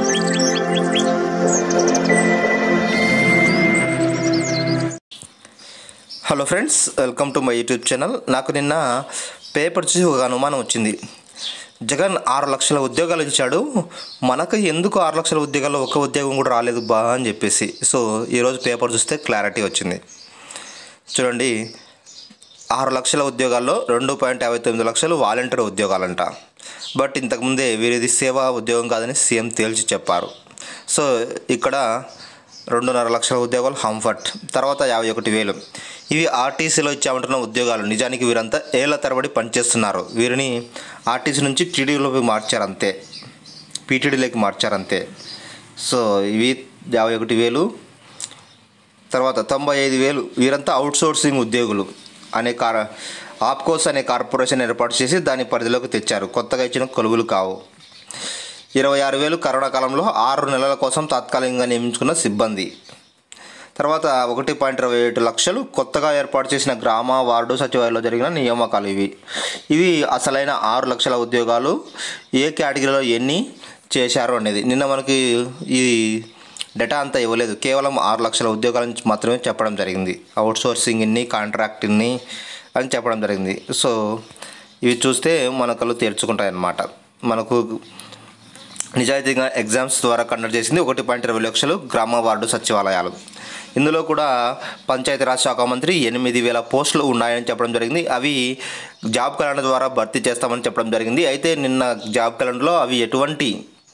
hello friends welcome to my YouTube channel నాకు నిన్న paper చూసి ఒక అనుమానం వచ్చింది జగన్ ఆరు లక్షల ఉద్యోగాలు ఇచ్చాడు మనకు ఎందుకు ఆరు లక్షల ఉద్యోగాల్లో ఒక ఉద్యోగం కూడా రాలేదు బా అని చెప్పేసి సో ఈరోజు పేపర్ చూస్తే క్లారిటీ వచ్చింది చూడండి ఆరు లక్షల ఉద్యోగాల్లో రెండు పాయింట్ యాభై తొమ్మిది లక్షలు వాలంటీర్ ఉద్యోగాలంట బట్ ఇంతకుముందే వీరిది సేవా ఉద్యోగం కాదని సీఎం తేల్చి చెప్పారు సో ఇక్కడ రెండున్నర లక్షల ఉద్యోగాలు హంఫర్ట్ తర్వాత యాభై ఒకటి వేలు ఇవి ఆర్టీసీలో ఇచ్చామంటున్న ఉద్యోగాలు నిజానికి వీరంతా ఏళ్ల తరబడి పనిచేస్తున్నారు వీరిని ఆర్టీసీ నుంచి టీడీలోకి మార్చారు అంతే పీటీడీలోకి మార్చారు అంతే సో ఇవి యాభై ఒకటి వేలు తర్వాత తొంభై ఐదు వేలు వీరంతా అవుట్సోర్సింగ్ ఉద్యోగులు అనే కార్ ఆప్కోస్ అనే కార్పొరేషన్ ఏర్పాటు చేసి దాని పరిధిలోకి తెచ్చారు కొత్తగా ఇచ్చిన కొలువులు కావు ఇరవై ఆరు వేలు కరోనా కాలంలో ఆరు నెలల కోసం తాత్కాలికంగా నియమించుకున్న సిబ్బంది తర్వాత ఒకటి పాయింట్ ఇరవై ఏడు లక్షలు కొత్తగా ఏర్పాటు చేసిన గ్రామ వార్డు సచివాలయంలో జరిగిన నియామకాలు ఇవి ఇవి అసలైన ఆరు లక్షల ఉద్యోగాలు ఏ కేటగిరీలో ఎన్ని చేశారు అనేది నిన్న మనకి ఈ డేటా అంతా ఇవ్వలేదు కేవలం ఆరు లక్షల ఉద్యోగాల నుంచి మాత్రమే చెప్పడం జరిగింది అవుట్ సోర్సింగ్ ఇన్ని కాంట్రాక్ట్ ఇన్ని అని చెప్పడం జరిగింది సో ఇవి చూస్తే మన కళ్ళు తెరుచుకుంటాయి అన్నమాట మనకు నిజాయితీగా ఎగ్జామ్స్ ద్వారా కండక్ట్ చేసింది ఒకటి పాయింట్ ఇరవై లక్షలు గ్రామ వార్డు సచివాలయాలు ఇందులో కూడా పంచాయతీరాజ్ శాఖ మంత్రి ఎనిమిది వేల పోస్టులు ఉన్నాయని చెప్పడం జరిగింది అవి జాబ్ క్యాలెండర్ ద్వారా భర్తీ చేస్తామని చెప్పడం జరిగింది అయితే నిన్న జాబ్ క్యాలెండర్లో అవి ఎటువంటి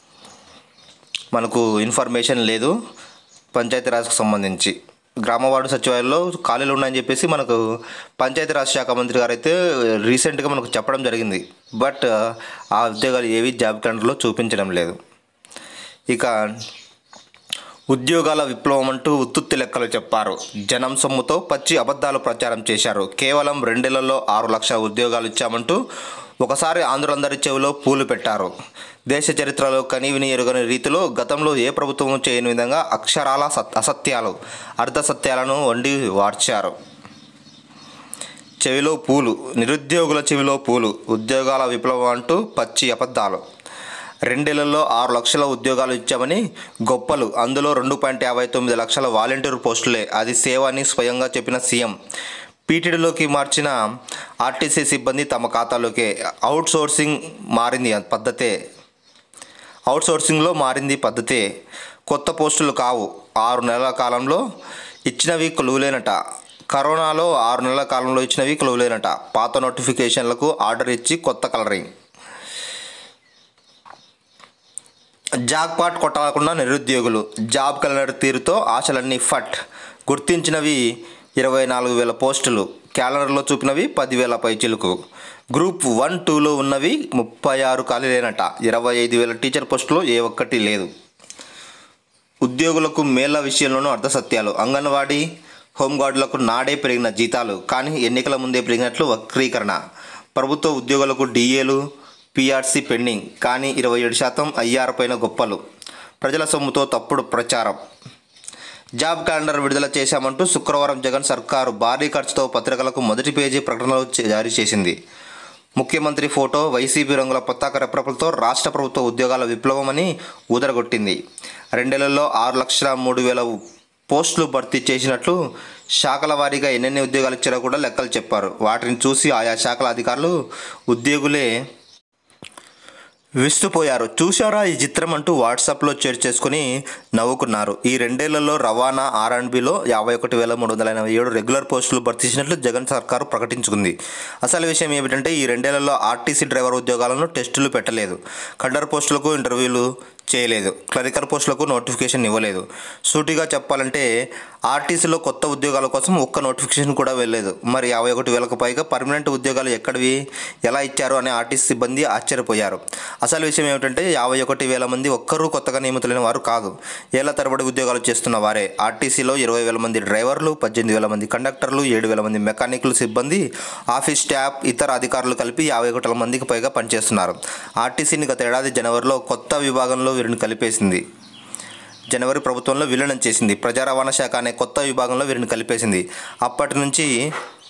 మనకు ఇన్ఫర్మేషన్ లేదు పంచాయతీరాజ్కి సంబంధించి గ్రామవార్డు సచివాలయంలో ఖాళీలు ఉన్నాయని చెప్పేసి మనకు పంచాయతీరాజ్ శాఖ మంత్రి గారు అయితే రీసెంట్గా మనకు చెప్పడం జరిగింది బట్ ఆ ఉద్యోగాలు ఏవి జాబ్ క్యాలెండర్లో చూపించడం లేదు ఇక ఉద్యోగాల విప్లవం అంటూ ఉత్తుత్తి లెక్కలు చెప్పారు జనం సొమ్ముతో పచ్చి అబద్ధాలు ప్రచారం చేశారు కేవలం రెండేళ్లలో ఆరు లక్షల ఉద్యోగాలు ఇచ్చామంటూ ఒకసారి ఆంధ్రులందరి చెవిలో పూలు పెట్టారు దేశ చరిత్రలో కనీవిని ఎరుగని రీతిలో గతంలో ఏ ప్రభుత్వం చేయని విధంగా అక్షరాల సత్ అసత్యాలు అర్ధ సత్యాలను వండి వార్చారు చెవిలో పూలు నిరుద్యోగుల చెవిలో పూలు ఉద్యోగాల విప్లవం అంటూ పచ్చి అబద్ధాలు రెండేళ్లలో ఆరు లక్షల ఉద్యోగాలు ఇచ్చామని గొప్పలు అందులో రెండు పాయింట్ యాభై తొమ్మిది లక్షల వాలంటీర్ పోస్టులే అది సేవ అని స్వయంగా చెప్పిన సీఎం పీటీడీలోకి మార్చిన ఆర్టీసీ సిబ్బంది తమ ఖాతాలోకే అవుట్ సోర్సింగ్ మారింది ఆ పద్ధతే అవుట్ సోర్సింగ్లో మారింది పద్ధతే కొత్త పోస్టులు కావు ఆరు నెలల కాలంలో ఇచ్చినవి కొలువులేనట కరోనాలో ఆరు నెలల కాలంలో ఇచ్చినవి కొలువులేనట పాత నోటిఫికేషన్లకు ఆర్డర్ ఇచ్చి కొత్త కలరింగ్ జాక్పాట్ కొట్టకుండా నిరుద్యోగులు జాబ్ క్యాలెండర్ తీరుతో ఆశలన్నీ ఫట్ గుర్తించినవి ఇరవై నాలుగు వేల పోస్టులు క్యాలెండర్లో చూపినవి పదివేల పైచిలుకు గ్రూప్ వన్ టూలో ఉన్నవి ముప్పై ఆరు ఖాళీలేనట ఇరవై ఐదు వేల టీచర్ పోస్టులు ఏ ఒక్కటి లేదు ఉద్యోగులకు మేళ్ల విషయంలోనూ అర్ధసత్యాలు అంగన్వాడీ హోంగార్డులకు నాడే పెరిగిన జీతాలు కానీ ఎన్నికల ముందే పెరిగినట్లు వక్రీకరణ ప్రభుత్వ ఉద్యోగులకు డిఏలు పీఆర్సీ పెండింగ్ కానీ ఇరవై ఏడు శాతం ఐఆర్ పైన గొప్పలు ప్రజల సొమ్ముతో తప్పుడు ప్రచారం జాబ్ క్యాలెండర్ విడుదల చేశామంటూ శుక్రవారం జగన్ సర్కారు భారీ ఖర్చుతో పత్రికలకు మొదటి పేజీ ప్రకటనలు చే- జారీ చేసింది ముఖ్యమంత్రి ఫోటో వైసీపీ రంగుల పతాక రెప్రపులతో రాష్ట్ర ప్రభుత్వ ఉద్యోగాల విప్లవమని ఊదరగొట్టింది రెండేళ్లలో ఆరు లక్షల మూడు వేల పోస్టులు భర్తీ చేసినట్లు శాఖల వారీగా ఎన్నెన్ని ఉద్యోగాలు ఇచ్చారో కూడా లెక్కలు చెప్పారు వాటిని చూసి ఆయా శాఖల అధికారులు ఉద్యోగులే విస్తుపోయారు చూశారా ఈ చిత్రం అంటూ వాట్సాప్లో షేర్ చేసుకుని నవ్వుకున్నారు ఈ రెండేళ్లలో రవాణా ఆర్ అండ్ బిలో యాభై ఒకటి వేల మూడు వందల ఎనభై ఏడు రెగ్యులర్ పోస్టులు భర్తీ చేసినట్లు జగన్ సర్కారు ప్రకటించుకుంది అసలు విషయం ఏమిటంటే ఈ రెండేళ్లలో ఆర్టీసీ డ్రైవర్ ఉద్యోగాలను టెస్టులు పెట్టలేదు కండర్ పోస్టులకు ఇంటర్వ్యూలు చేయలేదు క్లరికల్ పోస్టులకు నోటిఫికేషన్ ఇవ్వలేదు సూటిగా చెప్పాలంటే ఆర్టీసీలో కొత్త ఉద్యోగాల కోసం ఒక్క నోటిఫికేషన్ కూడా వెళ్ళలేదు మరి యాభై ఒకటి వేలకు పైగా పర్మనెంట్ ఉద్యోగాలు ఎక్కడివి ఎలా ఇచ్చారు అని ఆర్టీసీ సిబ్బంది ఆశ్చర్యపోయారు అసలు విషయం ఏమిటంటే యాభై ఒకటి వేల మంది ఒక్కరూ కొత్తగా నియమితులైన వారు కాదు ఏళ్ల తరబడి ఉద్యోగాలు చేస్తున్న వారే ఆర్టీసీలో ఇరవై వేల మంది డ్రైవర్లు పద్దెనిమిది వేల మంది కండక్టర్లు ఏడు వేల మంది మెకానికులు సిబ్బంది ఆఫీస్ స్టాఫ్ ఇతర అధికారులు కలిపి యాభై ఒకటి మందికి పైగా పనిచేస్తున్నారు ఆర్టీసీని గత ఏడాది జనవరిలో కొత్త విభాగంలో వీరిని కలిపేసింది జనవరి ప్రభుత్వంలో విలీనం చేసింది ప్రజా రవాణా శాఖ అనే కొత్త విభాగంలో వీరిని కలిపేసింది అప్పటి నుంచి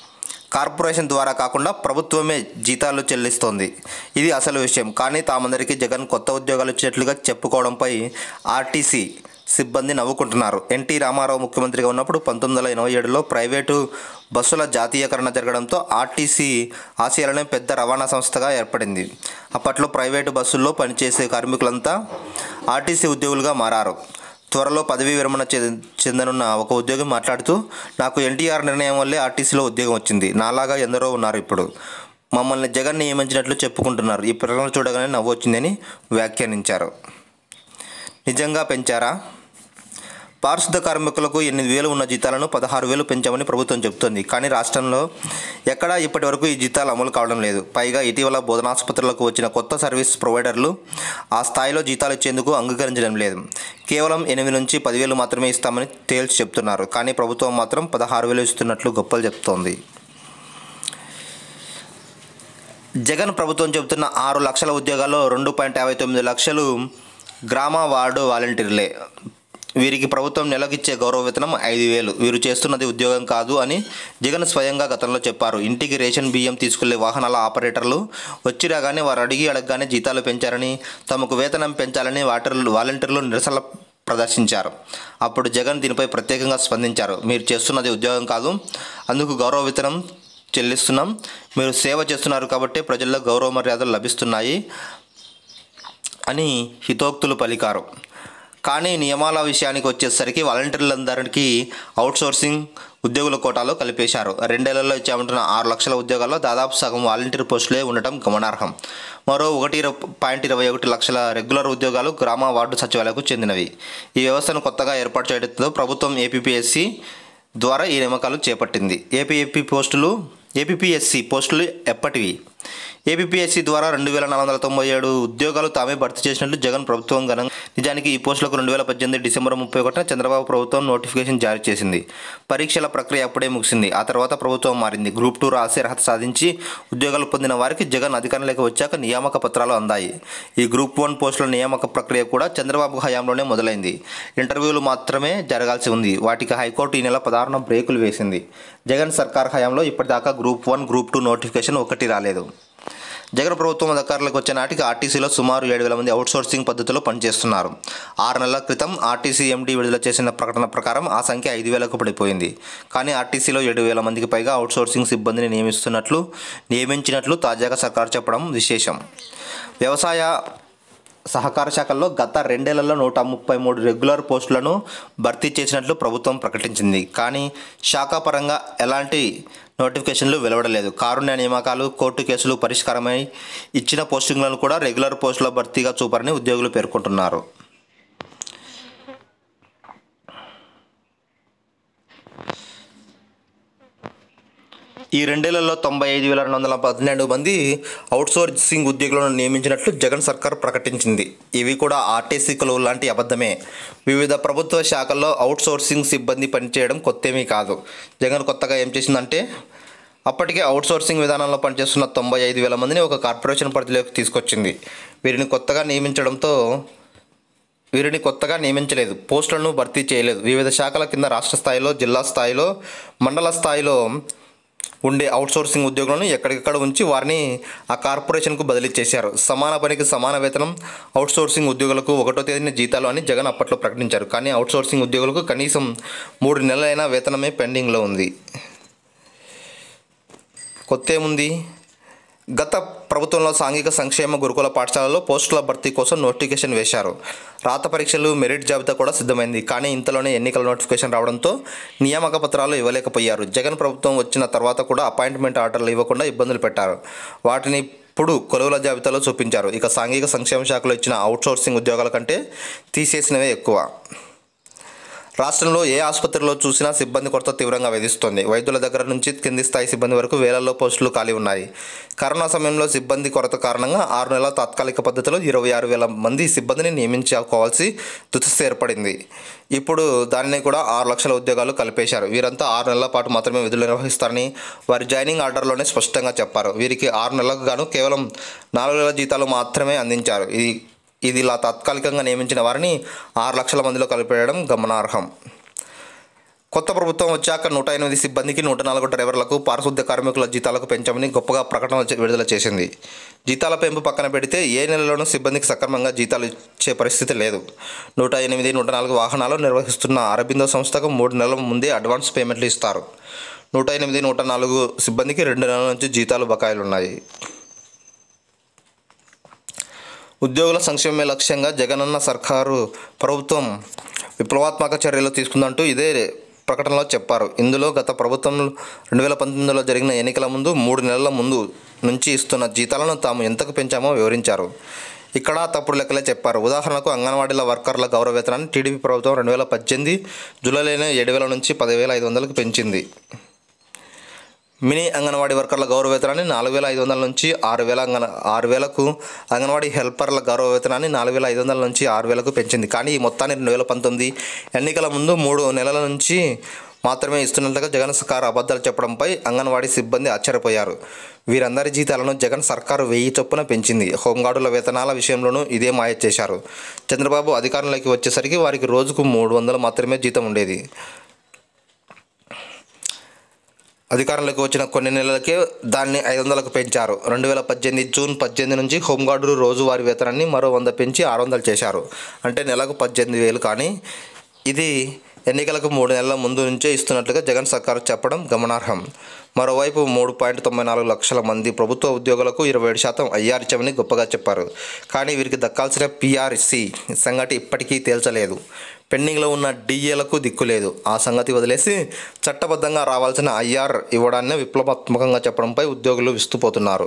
కార్పొరేషన్ ద్వారా కాకుండా ప్రభుత్వమే జీతాలు చెల్లిస్తోంది ఇది అసలు విషయం కానీ తామందరికీ జగన్ కొత్త ఉద్యోగాలు ఇచ్చినట్లుగా చెప్పుకోవడంపై ఆర్టీసీ సిబ్బంది నవ్వుకుంటున్నారు ఎన్టీ రామారావు ముఖ్యమంత్రిగా ఉన్నప్పుడు పంతొమ్మిది వందల ఎనభై ఏడులో ప్రైవేటు బస్సుల జాతీయకరణ జరగడంతో ఆర్టీసీ ఆసియాలోనే పెద్ద రవాణా సంస్థగా ఏర్పడింది అప్పట్లో ప్రైవేటు బస్సుల్లో పనిచేసే కార్మికులంతా ఆర్టీసీ ఉద్యోగులుగా మారారు త్వరలో పదవీ విరమణ చె- చెందనున్న ఒక ఉద్యోగి మాట్లాడుతూ నాకు ఎన్టీఆర్ నిర్ణయం వల్లే ఆర్టీసీలో ఉద్యోగం వచ్చింది నాలాగా ఎందరో ఉన్నారు ఇప్పుడు మమ్మల్ని జగన్ నియమించినట్లు చెప్పుకుంటున్నారు ఈ ప్రకటన చూడగానే నవ్వు వచ్చిందని వ్యాఖ్యానించారు నిజంగా పెంచారా పారిశుద్ధ కార్మికులకు ఎనిమిది వేలు ఉన్న జీతాలను పదహారు వేలు పెంచామని ప్రభుత్వం చెబుతోంది కానీ రాష్ట్రంలో ఎక్కడా ఇప్పటి వరకు ఈ జీతాలు అమలు కావడం లేదు పైగా ఇటీవల బోధనాసుపత్రులకు వచ్చిన కొత్త సర్వీస్ ప్రొవైడర్లు ఆ స్థాయిలో జీతాలు ఇచ్చేందుకు అంగీకరించడం లేదు కేవలం ఎనిమిది నుంచి పదివేలు మాత్రమే ఇస్తామని తేల్చి చెప్తున్నారు కానీ ప్రభుత్వం మాత్రం పదహారు వేలు ఇస్తున్నట్లు గొప్పలు చెప్తోంది జగన్ ప్రభుత్వం చెబుతున్న ఆరు లక్షల ఉద్యోగాల్లో రెండు పాయింట్ యాభై తొమ్మిది లక్షలు గ్రామ వార్డు వాలంటీర్లే వీరికి ప్రభుత్వం నెలకిచ్చే గౌరవ వేతనం ఐదు వేలు వీరు చేస్తున్నది ఉద్యోగం కాదు అని జగన్ స్వయంగా గతంలో చెప్పారు ఇంటికి రేషన్ బియ్యం తీసుకెళ్లే వాహనాల ఆపరేటర్లు వచ్చి రాగానే వారు అడిగి అడగగానే జీతాలు పెంచారని తమకు వేతనం పెంచాలని వాటర్లు వాలంటీర్లు నిరసన ప్రదర్శించారు అప్పుడు జగన్ దీనిపై ప్రత్యేకంగా స్పందించారు మీరు చేస్తున్నది ఉద్యోగం కాదు అందుకు గౌరవ వేతనం చెల్లిస్తున్నాం మీరు సేవ చేస్తున్నారు కాబట్టి ప్రజల్లో గౌరవ మర్యాదలు లభిస్తున్నాయి అని హితోక్తులు పలికారు కానీ నియమాల విషయానికి వచ్చేసరికి వాలంటీర్లందరికీ అవుట్సోర్సింగ్ ఉద్యోగుల కోటాలో కలిపేశారు రెండేళ్లలో ఇచ్చామంటున్న ఆరు లక్షల ఉద్యోగాల్లో దాదాపు సగం వాలంటీర్ పోస్టులే ఉండటం గమనార్హం మరో ఒకటి ఇర- పాయింట్ ఇరవై ఒకటి లక్షల రెగ్యులర్ ఉద్యోగాలు గ్రామ వార్డు సచివాలయాలకు చెందినవి ఈ వ్యవస్థను కొత్తగా ఏర్పాటు చేయడంతో ప్రభుత్వం ఏపీపీఎస్సీ ద్వారా ఈ నియామకాలు చేపట్టింది ఏపీఏపీ పోస్టులు ఏపీపీఎస్సీ పోస్టులు ఎప్పటివి ఏపీపీఎస్సీ ద్వారా రెండు వేల నాలుగు వందల తొంభై ఏడు ఉద్యోగాలు తామే భర్తీ చేసినట్లు జగన్ ప్రభుత్వం ఘనంగా నిజానికి ఈ పోస్టులకు రెండు వేల పద్దెనిమిది డిసెంబర్ ముప్పై ఒకటిన చంద్రబాబు ప్రభుత్వం నోటిఫికేషన్ జారీ చేసింది పరీక్షల ప్రక్రియ అప్పుడే ముగిసింది ఆ తర్వాత ప్రభుత్వం మారింది గ్రూప్ టూ రాసి అర్హత సాధించి ఉద్యోగాలు పొందిన వారికి జగన్ అధికారంలోకి వచ్చాక నియామక పత్రాలు అందాయి ఈ గ్రూప్ వన్ పోస్టుల నియామక ప్రక్రియ కూడా చంద్రబాబు హయాంలోనే మొదలైంది ఇంటర్వ్యూలు మాత్రమే జరగాల్సి ఉంది వాటికి హైకోర్టు ఈ నెల పదహారున బ్రేకులు వేసింది జగన్ సర్కార్ హయాంలో ఇప్పటిదాకా group one group two notification ఒకటి రాలేదు జగన్ ప్రభుత్వం అధికారులకు వచ్చే నాటికి ఆర్టీసీలో సుమారు ఏడు వేల మంది అవుట్సోర్సింగ్ పద్ధతిలో పనిచేస్తున్నారు ఆరు నెలల క్రితం ఆర్టీసీ ఎండీ విడుదల చేసిన ప్రకటన ప్రకారం ఆ సంఖ్య ఐదు వేలకు పడిపోయింది కానీ ఆర్టీసీలో ఏడు వేల మందికి పైగా అవుట్సోర్సింగ్ సిబ్బందిని నియమిస్తున్నట్లు నియమించినట్లు తాజాగా సర్కారు చెప్పడం విశేషం వ్యవసాయ సహకార శాఖల్లో గత రెండేళ్లలో నూట ముప్పై మూడు రెగ్యులర్ పోస్టులను భర్తీ చేసినట్లు ప్రభుత్వం ప్రకటించింది కానీ శాఖాపరంగా ఎలాంటి నోటిఫికేషన్లు వెలువడలేదు కారుణ్య నియామకాలు కోర్టు కేసులు పరిష్కారమై ఇచ్చిన పోస్టింగ్లను కూడా రెగ్యులర్ పోస్టుల భర్తీగా చూపారని ఉద్యోగులు పేర్కొంటున్నారు ఈ రెండేళ్లలో తొంభై ఐదు వేల రెండు వందల పన్నెండు మంది అవుట్సోర్సింగ్ ఉద్యోగులను నియమించినట్లు జగన్ సర్కార్ ప్రకటించింది ఇవి కూడా ఆర్టీసీ కొలువు లాంటి అబద్ధమే వివిధ ప్రభుత్వ శాఖల్లో అవుట్సోర్సింగ్ సిబ్బంది పనిచేయడం కొత్తేమీ కాదు జగన్ కొత్తగా ఏం చేసిందంటే అప్పటికే అవుట్సోర్సింగ్ విధానంలో పనిచేస్తున్న తొంభై ఐదు వేల మందిని ఒక కార్పొరేషన్ పరిధిలోకి తీసుకొచ్చింది వీరిని కొత్తగా నియమించడంతో వీరిని కొత్తగా నియమించలేదు పోస్టులను భర్తీ చేయలేదు వివిధ శాఖల కింద రాష్ట్ర స్థాయిలో జిల్లా స్థాయిలో మండల స్థాయిలో ఉండే అవుట్సోర్సింగ్ ఉద్యోగులను ఎక్కడికక్కడ ఉంచి వారిని ఆ కార్పొరేషన్కు బదిలీ చేశారు సమాన పనికి సమాన వేతనం అవుట్సోర్సింగ్ ఉద్యోగులకు ఒకటో తేదీన జీతాలు అని జగన్ అప్పట్లో ప్రకటించారు కానీ అవుట్సోర్సింగ్ ఉద్యోగులకు కనీసం మూడు నెలలైన వేతనమే పెండింగ్లో ఉంది కొత్త ఏముంది గత ప్రభుత్వంలో సాంఘిక సంక్షేమ గురుకుల పాఠశాలలో పోస్టుల భర్తీ కోసం నోటిఫికేషన్ వేశారు రాత పరీక్షలు మెరిట్ జాబితా కూడా సిద్ధమైంది కానీ ఇంతలోనే ఎన్నికల నోటిఫికేషన్ రావడంతో నియామక పత్రాలు ఇవ్వలేకపోయారు జగన్ ప్రభుత్వం వచ్చిన తర్వాత కూడా అపాయింట్మెంట్ ఆర్డర్లు ఇవ్వకుండా ఇబ్బందులు పెట్టారు వాటిని ఇప్పుడు కొలువుల జాబితాలో చూపించారు ఇక సాంఘిక సంక్షేమ శాఖలో ఇచ్చిన అవుట్సోర్సింగ్ ఉద్యోగాల కంటే తీసేసినవే ఎక్కువ రాష్ట్రంలో ఏ ఆసుపత్రిలో చూసినా సిబ్బంది కొరత తీవ్రంగా వేధిస్తోంది వైద్యుల దగ్గర నుంచి కింది స్థాయి సిబ్బంది వరకు వేలల్లో పోస్టులు ఖాళీ ఉన్నాయి కరోనా సమయంలో సిబ్బంది కొరత కారణంగా ఆరు నెలల తాత్కాలిక పద్ధతిలో ఇరవై ఆరు వేల మంది సిబ్బందిని నియమించుకోవాల్సి దుస్థితి ఏర్పడింది ఇప్పుడు దానిని కూడా ఆరు లక్షల ఉద్యోగాలు కలిపేశారు వీరంతా ఆరు నెలల పాటు మాత్రమే విధులు నిర్వహిస్తారని వారి జాయినింగ్ ఆర్డర్లోనే స్పష్టంగా చెప్పారు వీరికి ఆరు నెలలకు గాను కేవలం నాలుగు నెలల జీతాలు మాత్రమే అందించారు ఇది ఇది ఇలా తాత్కాలికంగా నియమించిన వారిని ఆరు లక్షల మందిలో కలిపేయడం గమనార్హం కొత్త ప్రభుత్వం వచ్చాక నూట ఎనిమిది సిబ్బందికి నూట నాలుగు డ్రైవర్లకు పారిశుద్ధ్య కార్మికుల జీతాలకు పెంచమని గొప్పగా ప్రకటన చే- విడుదల చేసింది జీతాల పెంపు పక్కన పెడితే ఏ నెలలోనూ సిబ్బందికి సక్రమంగా జీతాలు ఇచ్చే పరిస్థితి లేదు నూట ఎనిమిది నూట నాలుగు వాహనాలు నిర్వహిస్తున్న అరబిందో సంస్థకు మూడు నెలల ముందే అడ్వాన్స్ పేమెంట్లు ఇస్తారు నూట ఎనిమిది నూట నాలుగు సిబ్బందికి రెండు నెలల నుంచి జీతాలు బకాయిలు ఉన్నాయి ఉద్యోగుల సంక్షేమమే లక్ష్యంగా జగనన్న సర్కారు ప్రభుత్వం విప్లవాత్మక చర్యలు తీసుకుందంటూ ఇదే ప్రకటనలో చెప్పారు ఇందులో గత ప్రభుత్వం రెండు వేల పంతొమ్మిదిలో జరిగిన ఎన్నికల ముందు మూడు నెలల ముందు నుంచి ఇస్తున్న జీతాలను తాము ఎంతకు పెంచామో వివరించారు ఇక్కడ తప్పుడు లెక్కలే చెప్పారు ఉదాహరణకు అంగన్వాడీల వర్కర్ల గౌరవ వేతనాన్ని టీడీపీ ప్రభుత్వం రెండు వేల పద్దెనిమిది జూలైలోనే ఏడు వేల నుంచి పదివేల ఐదు వందలకు పెంచింది మినీ అంగన్వాడీ వర్కర్ల గౌరవ వేతనాన్ని నాలుగు వేల ఐదు వందల నుంచి ఆరు వేల అంగన ఆరు వేలకు అంగన్వాడీ హెల్పర్ల గౌరవ వేతనాన్ని నాలుగు వేల ఐదు వందల నుంచి ఆరు వేలకు పెంచింది కానీ ఈ మొత్తాన్ని రెండు వేల పంతొమ్మిది ఎన్నికల ముందు మూడు నెలల నుంచి మాత్రమే ఇస్తున్నట్లుగా జగన్ సర్కారు అబద్ధాలు చెప్పడంపై అంగన్వాడీ సిబ్బంది ఆశ్చర్యపోయారు వీరందరి జీతాలను జగన్ సర్కారు వెయ్యి చొప్పున పెంచింది హోంగార్డుల వేతనాల విషయంలోనూ ఇదే మాయ చేశారు చంద్రబాబు అధికారంలోకి వచ్చేసరికి వారికి రోజుకు మూడు వందలు మాత్రమే జీతం ఉండేది అధికారంలోకి వచ్చిన కొన్ని నెలలకే దాన్ని ఐదు వందలకు పెంచారు రెండు వేల పద్దెనిమిది జూన్ పద్దెనిమిది నుంచి హోంగార్డులు రోజువారీ వేతనాన్ని మరో వంద పెంచి ఆరు వందలు చేశారు అంటే నెలకు పద్దెనిమిది వేలు కానీ ఇది ఎన్నికలకు మూడు నెలల ముందు నుంచే ఇస్తున్నట్లుగా జగన్ సర్కారు చెప్పడం గమనార్హం మరోవైపు మూడు పాయింట్ తొంభై నాలుగు లక్షల మంది ప్రభుత్వ ఉద్యోగులకు ఇరవై ఏడు శాతం ఐఆర్ ఇచ్చామని గొప్పగా చెప్పారు కానీ వీరికి దక్కాల్సిన పిఆర్సి సంగతి ఇప్పటికీ తేల్చలేదు పెండింగ్లో ఉన్న డిఏలకు దిక్కులేదు ఆ సంగతి వదిలేసి చట్టబద్ధంగా రావాల్సిన ఐఆర్ ఇవ్వడాన్ని విప్లవాత్మకంగా చెప్పడంపై ఉద్యోగులు విస్తుపోతున్నారు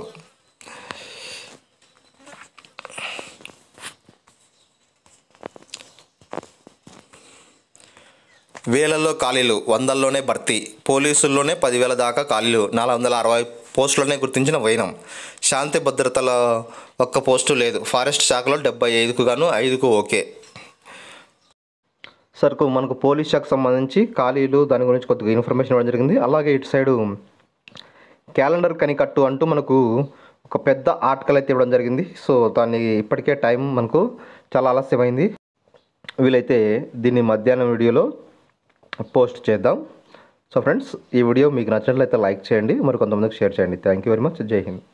వేలల్లో ఖాళీలు వందల్లోనే భర్తీ పోలీసుల్లోనే పదివేల దాకా ఖాళీలు నాలుగు వందల అరవై పోస్టులనే గుర్తించిన వైనం శాంతి భద్రతల ఒక్క పోస్టు లేదు ఫారెస్ట్ శాఖలో డెబ్బై ఐదుకు గాను ఐదుకు ఓకే సరుకు మనకు పోలీస్ శాఖకు సంబంధించి ఖాళీలు దాని గురించి కొద్దిగా ఇన్ఫర్మేషన్ ఇవ్వడం జరిగింది అలాగే ఇటు సైడు క్యాలెండర్ కనికట్టు అంటూ మనకు ఒక పెద్ద ఆర్టికల్ అయితే ఇవ్వడం జరిగింది సో దాన్ని ఇప్పటికే టైం మనకు చాలా ఆలస్యమైంది వీలైతే దీన్ని మధ్యాహ్నం వీడియోలో పోస్ట్ చేద్దాం సో ఫ్రెండ్స్ ఈ వీడియో మీకు నచ్చినట్లయితే లైక్ చేయండి మరి కొంతమందికి షేర్ చేయండి థ్యాంక్ యూ వెరీ మచ్ జై హింద్